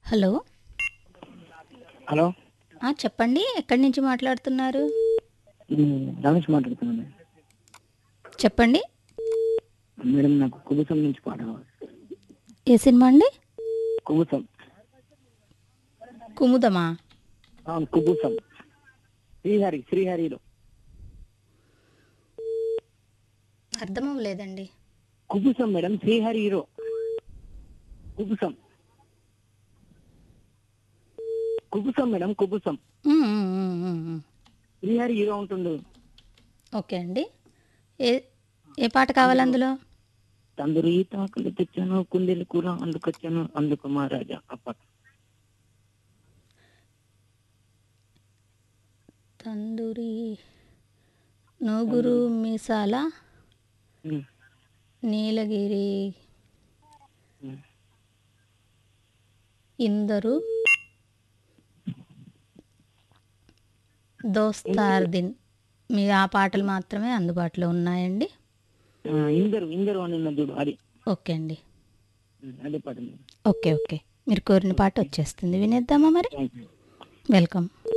Hello hello ఆ, చెప్పండి ఎక్కడి నుంచి మాట్లాడుతున్నారు ఉమ్, రమేష్ మాట్లాడుతున్నాను చెప్పండి మేడం నాకు కుబుసం నుంచి పాట కావాలి ఏ సినిమా అండి కుబుసం కుముదమా అవును కుబుసం శ్రీహరి శ్రీహరిలో అర్థం అవ్వలేదండి Kubusam madam Srihari hero Kubusam Kubusam madam Kubusam ఉమ్, ఉమ్, ఉమ్, ఉమ్, ఉమ్. శ్రీహరి హీరో ఉంటుండు ఓకే అండి ఏ ఏ పాట కావాలి అందులో తందూరి తాకులు తెచ్చాను కుందేలు కూర అందుకొచ్చాను అందుకు మహారాజా అప్ప తందూరి నూగురు మీసాల ఉమ్, నీలగిరి ఉమ్. ఇందరు దోస్తార్ దిన్ మీ ఆ పాటలు మాత్రమే అందుబాటులో ఉన్నాయండి ఆ, ఇందరు ఇందరు అని ఉన్నది చూడు అది ఓకే అండి ఉమ్, అదే పాట మేడం ఓకే ఓకే మీరు కోరిన పాట వచ్చేస్తుంది వినేద్దామా మరి థ్యాంక్ యూ వెల్కమ్